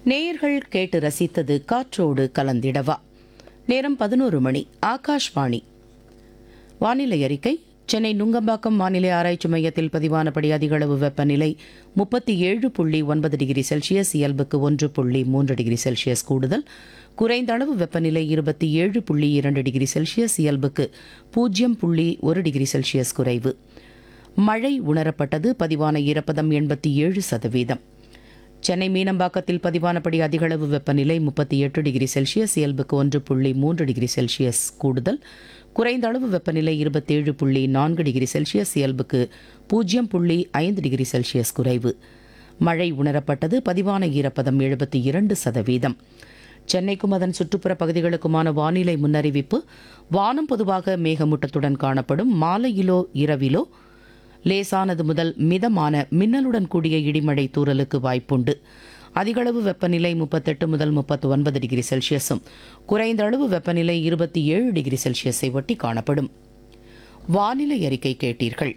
நேயர்கள் கேட்டு ரசித்தது காற்றோடு கலந்திடவா நேரம் பதினோரு மணி ஆகாஷ்வாணி வானிலை அறிக்கை சென்னை நுங்கம்பாக்கம் வானிலை ஆராய்ச்சி மையத்தில் பதிவானபடி அதிகளவு வெப்பநிலை முப்பத்தி ஏழு புள்ளி ஒன்பது டிகிரி செல்சியஸ் இயல்புக்கு ஒன்று புள்ளி மூன்று டிகிரி செல்சியஸ் கூடுதல் குறைந்த அளவு வெப்பநிலை இருபத்தி ஏழு புள்ளி இரண்டு டிகிரி செல்சியஸ் இயல்புக்கு பூஜ்ஜியம் புள்ளி ஒரு டிகிரி செல்சியஸ் குறைவு மழை உணரப்பட்டது பதிவான ஈரப்பதம் எண்பத்தி ஏழு சதவீதம் சென்னை மீனம்பாக்கத்தில் பதிவானபடி அதிகளவு வெப்பநிலை முப்பத்தி எட்டு டிகிரி செல்சியஸ் இயல்புக்கு ஒன்று புள்ளி மூன்று டிகிரி செல்சியஸ் கூடுதல் குறைந்த அளவு வெப்பநிலை இருபத்தேழு புள்ளி நான்கு டிகிரி செல்சியஸ் இயல்புக்கு பூஜ்ஜியம் புள்ளி ஐந்து டிகிரி செல்சியஸ் குறைவு மழை உணரப்பட்டது பதிவான ஈரப்பதம் எழுபத்தி இரண்டு சதவீதம் சென்னைக்கும் அதன் சுற்றுப்புற பகுதிகளுக்குமான வானிலை முன்னறிவிப்பு வானம் பொதுவாக மேகமூட்டத்துடன் காணப்படும் மாலையிலோ இரவிலோ லேசானது முதல் மிதமான மின்னலுடன் கூடிய இடிமழை தூறலுக்கு வாய்ப்புண்டு அதிகளவு வெப்பநிலை முப்பத்தெட்டு முதல் முப்பத்து ஒன்பது டிகிரி செல்சியஸும் குறைந்த அளவு வெப்பநிலை இருபத்தி ஏழு டிகிரி செல்சியஸை ஒட்டி காணப்படும் வானிலை அறிக்கை கேட்டீர்கள்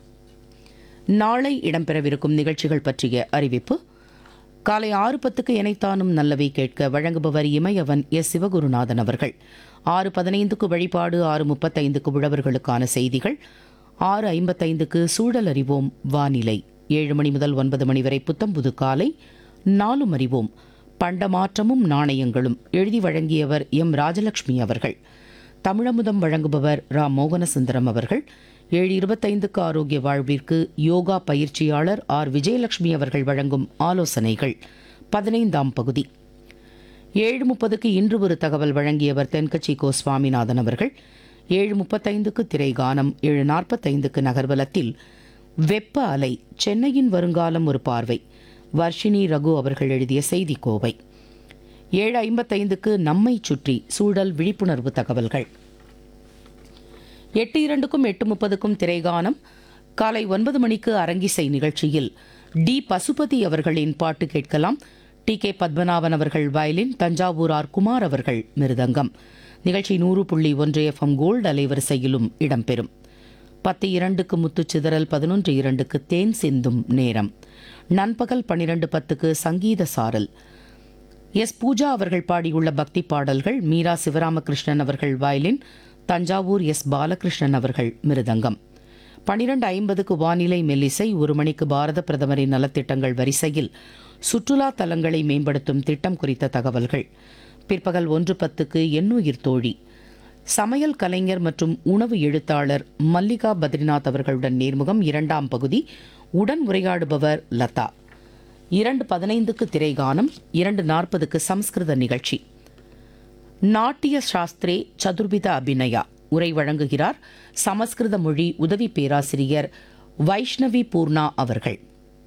நாளை இடம்பெறவிருக்கும் நிகழ்ச்சிகள் பற்றிய அறிவிப்பு காலை ஆறு பத்துக்கு இணைத்தானும் நல்லவை கேட்க வழங்குபவர் இமயவன் எஸ் சிவகுருநாதன் அவர்கள் ஆறு பதினைந்துக்கு வழிபாடு ஆறு முப்பத்தைந்துக்கு உழவர்களுக்கான செய்திகள் ஆறு ஐம்பத்தைந்துக்கு சூழல் அறிவோம் வானிலை ஏழு மணி முதல் ஒன்பது மணி வரை புத்தம்புது காலை நாலும் அறிவோம் பண்டமாற்றமும் நாணயங்களும் எழுதி வழங்கியவர் எம் ராஜலட்சுமி அவர்கள் தமிழமுதம் வழங்குபவர் ரா மோகனசுந்தரம் அவர்கள் ஏழு இருபத்தைந்துக்கு ஆரோக்கிய வாழ்விற்கு யோகா பயிற்சியாளர் ஆர் விஜயலட்சுமி அவர்கள் வழங்கும் ஆலோசனைகள் பதினைந்தாம் பகுதி ஏழு முப்பதுக்கு இன்று ஒரு தகவல் வழங்கியவர் தென்கட்சி கோ சுவாமிநாதன் அவர்கள் ஏழு முப்பத்தைந்துக்கு திரைகானம் ஏழு நாற்பத்தைந்துக்கு நகர்வலத்தில் வெப்ப அலை சென்னையின் வருங்காலம் ஒரு பார்வை வர்ஷினி ரகு அவர்கள் எழுதிய செய்தி கோவை ஏழு ஐம்பத்தைந்துக்கு நம்மை சுற்றி சூழல் விழிப்புணர்வு தகவல்கள் எட்டு இரண்டுக்கும் எட்டு முப்பதுக்கும் திரைகானம் காலை ஒன்பது மணிக்கு அரங்கிசை நிகழ்ச்சியில் டி பசுபதி அவர்களின் பாட்டு கேட்கலாம் டி கே பத்மநாபன் அவர்கள் வயலின் தஞ்சாவூர் ஆர் குமார் அவர்கள் மிருதங்கம் நிகழ்ச்சி நூறு புள்ளி ஒன்று எஃப்எம் கோல்டு அலைவரிசையிலும் இடம்பெறும் பத்து இரண்டுக்கு முத்துச்சிதறல் பதினொன்று இரண்டுக்கு தேன் சிந்தும் நேரம் நண்பகல் பன்னிரண்டு பத்துக்கு சங்கீத சாரல் எஸ் பூஜா அவர்கள் பாடியுள்ள பக்தி பாடல்கள் மீரா சிவராமகிருஷ்ணன் அவர்கள் வயலின் தஞ்சாவூர் எஸ் பாலகிருஷ்ணன் அவர்கள் மிருதங்கம் பனிரெண்டு ஐம்பதுக்கு வானிலை மெல்லிசை ஒரு மணிக்கு பாரத பிரதமரின் நலத்திட்டங்கள் வரிசையில் சுற்றுலா தலங்களை மேம்படுத்தும் திட்டம் குறித்த தகவல்கள் பிற்பகல் ஒன்று பத்துக்கு எண்ணுயிர் தோழி சமையல் கலைஞர் மற்றும் உணவு எழுத்தாளர் மல்லிகா பத்ரிநாத் அவர்களுடன் நேர்முகம் இரண்டாம் பகுதி உடன் உரையாடுபவர் லதா இரண்டு பதினைந்துக்கு திரைகானம் இரண்டு நாற்பதுக்கு சம்ஸ்கிருத நிகழ்ச்சி நாட்டிய சாஸ்திரே சதுர்வித அபிநயா உரை வழங்குகிறார் சமஸ்கிருத மொழி உதவி பேராசிரியர் வைஷ்ணவி பூர்ணா அவர்கள்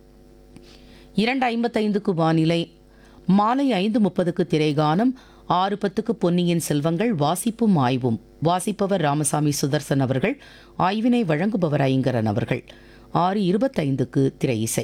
இரண்டு ஐம்பத்தைந்துக்கு வானிலை மாலை ஐந்து முப்பதுக்கு திரைகானம் ஆறு பத்துக்கு பொன்னியின் செல்வங்கள் வாசிப்பும் ஆய்வும் வாசிப்பவர் ராமசாமி சுதர்சன் அவர்கள் ஆய்வினை வழங்குபவர் ஐங்கரன் அவர்கள் ஆறு இருபத்தைந்துக்கு திரை இசை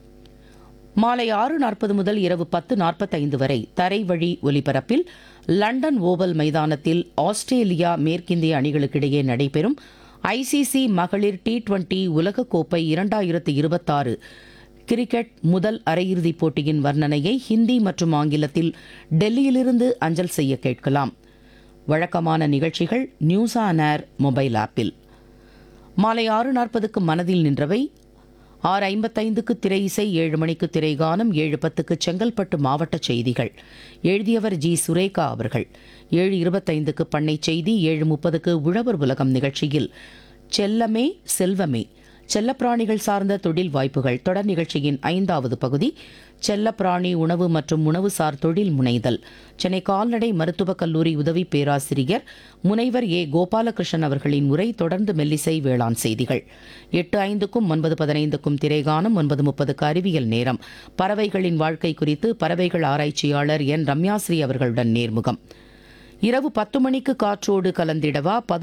மாலை ஆறு நாற்பது முதல் இரவு பத்து நாற்பத்தைந்து வரை தரை வழி ஒலிபரப்பில் லண்டன் ஓவல் மைதானத்தில் ஆஸ்திரேலியா மேற்கிந்திய அணிகளுக்கிடையே நடைபெறும் ஐசிசி மகளிர் டி டுவெண்டி உலகக்கோப்பை இரண்டாயிரத்து இருபத்தாறு கிரிக்கெட் முதல் அரையிறுதிப் போட்டியின் வர்ணனையை ஹிந்தி மற்றும் ஆங்கிலத்தில் டெல்லியிலிருந்து அஞ்சல் செய்ய கேட்கலாம் வழக்கமான நிகழ்ச்சிகள் நியூஸ் ஆன் ஏர் மொபைல் ஆப்பில் மாலை ஆறு நாற்பதுக்கு மனதில் நின்றவை ஆறு ஐம்பத்தைந்துக்கு திரை இசை ஏழு மணிக்கு திரைகானம் ஏழு பத்துக்கு செங்கல்பட்டு மாவட்ட செய்திகள் எழுதியவர் ஜி சுரேகா அவர்கள் ஏழு இருபத்தைந்துக்கு பண்ணை செய்தி ஏழு முப்பதுக்கு உழவர் உலகம் நிகழ்ச்சியில் செல்லமே செல்வமே செல்லப்பிராணிகள் சார்ந்த தொழில் வாய்ப்புகள் தொடர் நிகழ்ச்சியின் ஐந்தாவது பகுதி செல்லப்பிராணி உணவு மற்றும் உணவுசார் தொழில் முனைதல் சென்னை கால்நடை மருத்துவக் கல்லூரி உதவி பேராசிரியர் முனைவர் ஏ கோபாலகிருஷ்ணன் அவர்களின் உரை தொடர்ந்து மெல்லிசை வேளாண் செய்திகள் எட்டு ஐந்துக்கும் ஒன்பது பதினைந்துக்கும் திரைகானம் ஒன்பது முப்பதுக்கு அறிவியல் நேரம் பறவைகளின் வாழ்க்கை குறித்து பறவைகள் ஆராய்ச்சியாளர் என் ரம்யாஸ்ரீ அவர்களுடன் நேர்முகம் இரவு பத்து மணிக்கு காற்றோடு கலந்திடவா